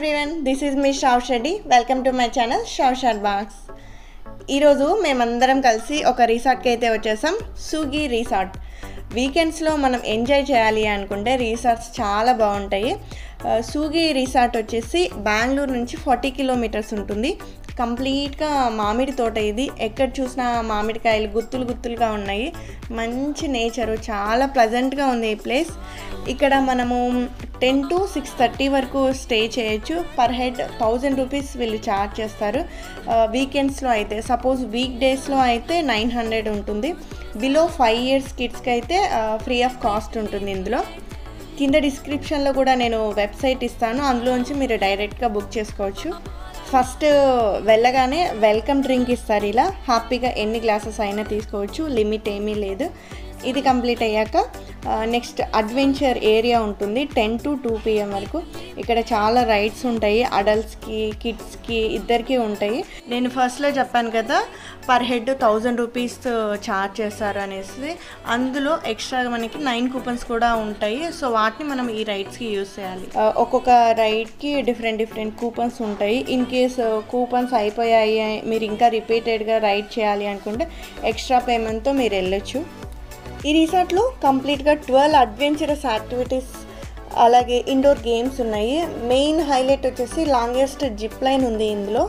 Everyone this is me షావ్ షెడ్డి welcome to my channel షావ్ షార్ బాక్స్ ఈరోజు మేమందరం కలిసి ఒక రిసార్ట్కి అయితే వచ్చేసాం సుగి రిసార్ట్ వీకెండ్స్లో మనం ఎంజాయ్ చేయాలి అనుకుంటే రిసార్ట్స్ చాలా బాగుంటాయి ఆ, సూగి రిసార్ట్ వచ్చేసి బెంగళూరు నుంచి ఫార్టీ కిలోమీటర్స్ ఉంటుంది కంప్లీట్గా మామిడి తోట ఇది ఎక్కడ చూసినా మామిడికాయలు గుత్తులు గుత్తులుగా ఉన్నాయి మంచి నేచరు చాలా ప్లజెంట్గా ఉంది ఈ ప్లేస్ ఇక్కడ మనము టెన్ టు సిక్స్ థర్టీ వరకు స్టే చేయొచ్చు పర్ హెడ్ థౌజండ్ రూపీస్ వీళ్ళు ఛార్జ్ చేస్తారు వీకెండ్స్లో అయితే సపోజ్ వీక్ డేస్లో అయితే నైన్ హండ్రెడ్ ఉంటుంది బిలో ఫైవ్ ఇయర్స్ కిడ్స్కి అయితే ఫ్రీ ఆఫ్ కాస్ట్ ఉంటుంది ఇందులో కింద డిస్క్రిప్షన్లో కూడా నేను వెబ్సైట్ ఇస్తాను అందులోంచి మీరు డైరెక్ట్గా బుక్ చేసుకోవచ్చు ఫస్ట్ వెళ్ళగానే వెల్కమ్ డ్రింక్ ఇస్తారు ఇలా హ్యాపీగా ఎన్ని గ్లాసెస్ అయినా తీసుకోవచ్చు లిమిట్ ఏమీ లేదు ఇది కంప్లీట్ అయ్యాక నెక్స్ట్ అడ్వెంచర్ ఏరియా ఉంటుంది టెన్ టు టూ పిఎం వరకు ఇక్కడ చాలా రైడ్స్ ఉంటాయి అడల్ట్స్కి కిడ్స్కి ఇద్దరికి ఉంటాయి నేను ఫస్ట్లో చెప్పాను కదా per head thousand rupees charge చేస్తారు అనేసి అందులో ఎక్స్ట్రా మనకి నైన్ కూపన్స్ కూడా ఉంటాయి సో వాటిని మనం ఈ రైడ్స్కి యూస్ చేయాలి ఆ, ఒక్కొక్క రైడ్కి డిఫరెంట్ డిఫరెంట్ కూపన్స్ ఉంటాయి ఇన్ కేస్ కూపన్స్ అయిపోయాయి మీరు ఇంకా రిపీటెడ్గా రైడ్ చేయాలి అనుకుంటే ఎక్స్ట్రా పేమెంట్తో మీరు వెళ్ళొచ్చు ఈ రిసార్ట్లో కంప్లీట్గా ట్వెల్వ్ అడ్వెంచరస్ యాక్టివిటీస్ అలాగే ఇండోర్ గేమ్స్ ఉన్నాయి మెయిన్ హైలైట్ వచ్చేసి లాంగెస్ట్ జిప్ లైన్ ఉంది ఇందులో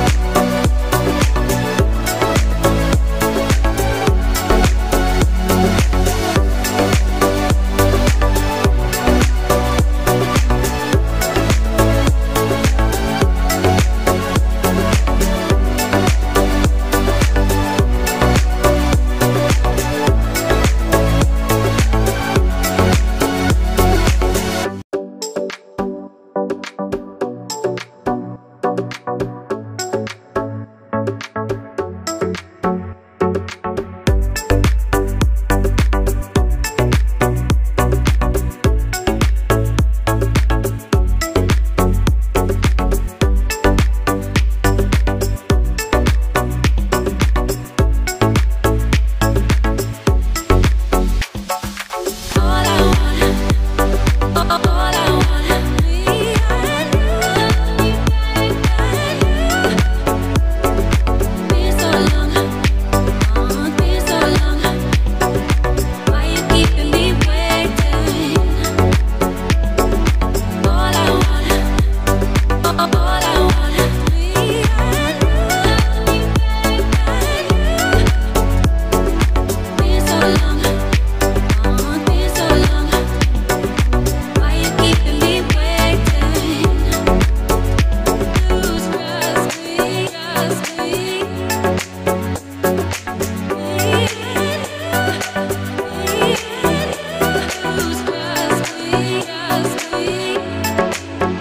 All I want, all I want, me and you, been so long, oh, been so long. Why you keeping me waiting? All I want, all I want, me and you, been so long. Oh, been so long. Why you keeping me waiting? Lose trust me, trust me. Lose trust me, trust me.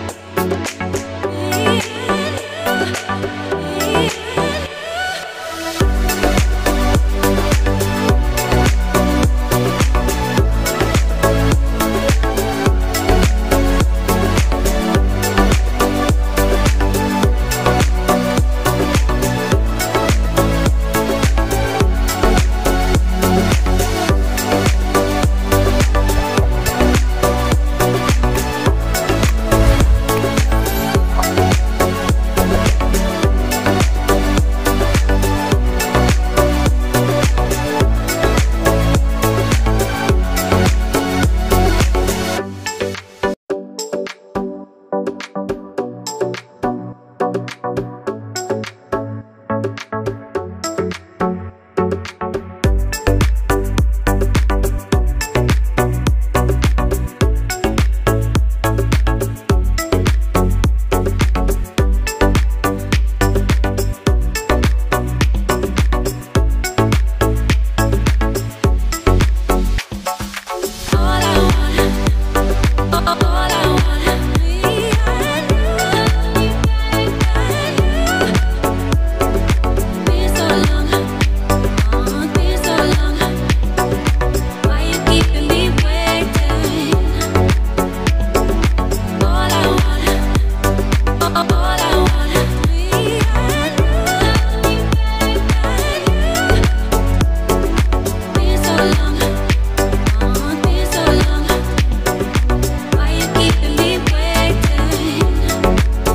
All I want, all I want, me and you, been so long, oh, been so long. Why you keeping me waiting? All I want, all I want, me and you, been so long. Oh, been so long. Why you keeping me waiting?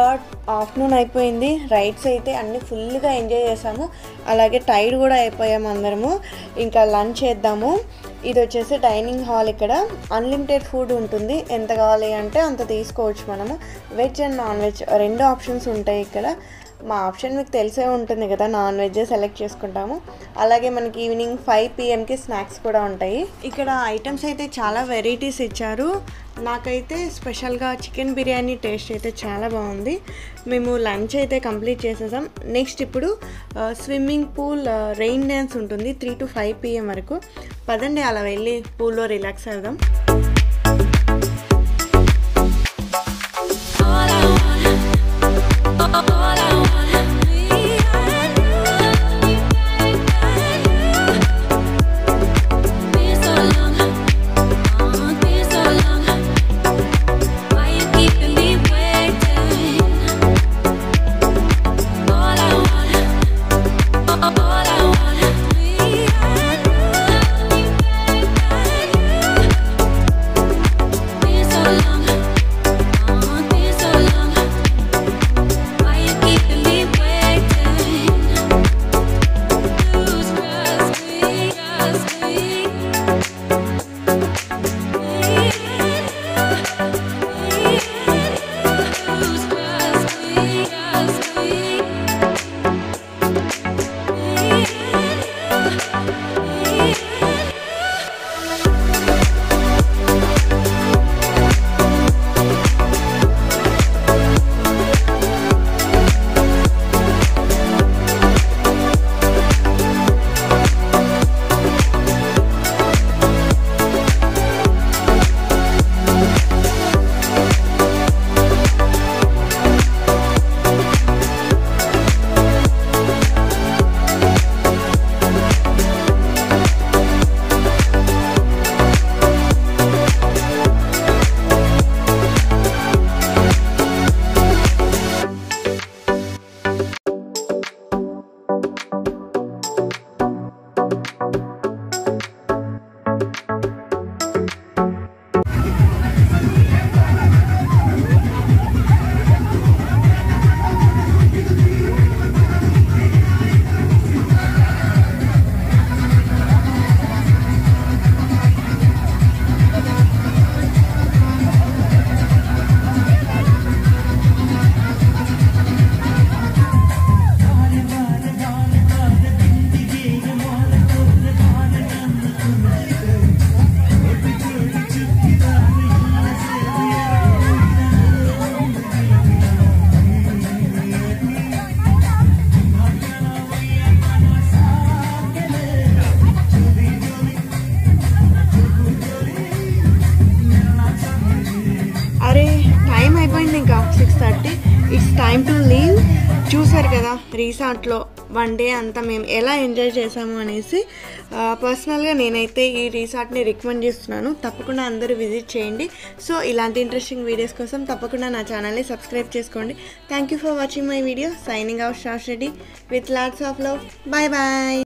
Third afternoon అయిపోయింది rides అయితే అన్నీ ఫుల్గా enjoy చేసాము అలాగే tired కూడా అయిపోయాము అందరము ఇంకా లంచ్ చేద్దాము ఇది వచ్చేసి డైనింగ్ హాల్ ఇక్కడ అన్లిమిటెడ్ ఫుడ్ ఉంటుంది ఎంత కావాలి అంటే అంత తీసుకోవచ్చు మనము వెజ్ అండ్ నాన్ వెజ్ రెండు ఆప్షన్స్ ఉంటాయి ఇక్కడ మా ఆప్షన్ మీకు తెలిసే ఉంటుంది కదా నాన్ వెజ్ సెలెక్ట్ చేసుకుంటాము అలాగే మనకి ఈవినింగ్ ఫైవ్ పిఎంకి స్నాక్స్ కూడా ఉంటాయి ఇక్కడ ఐటమ్స్ అయితే చాలా వెరైటీస్ ఇచ్చారు నాకైతే స్పెషల్గా చికెన్ బిర్యానీ టేస్ట్ అయితే చాలా బాగుంది మేము లంచ్ అయితే కంప్లీట్ చేసేసాం నెక్స్ట్ ఇప్పుడు స్విమ్మింగ్ పూల్ రెయిన్ డ్యాన్స్ ఉంటుంది త్రీ టు ఫైవ్ పిఎం వరకు పదండి అలా వెళ్ళి పూల్లో రిలాక్స్ అవుదాం All I want, all I want, me and you, and you. Been so long, oh, been so long. Why you keeping me waiting? All I want, all I want, me and you, and you. Been so long. Oh, been so long. Why you keeping me waiting? Lose trust me, trust me. Lose trust me, trust me. అరే time అయిపోయింది ఇంకా six thirty it's time to leave చూసారు కదా రీసార్ట్లో one day అంతా మేము ఎలా enjoy చేసాము అనేసి పర్సనల్గా నేనైతే ఈ రిసార్ట్ని రికమెండ్ చేస్తున్నాను తప్పకుండా అందరూ విజిట్ చేయండి సో ఇలాంటి ఇంట్రెస్టింగ్ వీడియోస్ కోసం తప్పకుండా నా ఛానల్ని సబ్స్క్రైబ్ చేసుకోండి thank you for watching my video signing out Shash Reddy with lots of love bye bye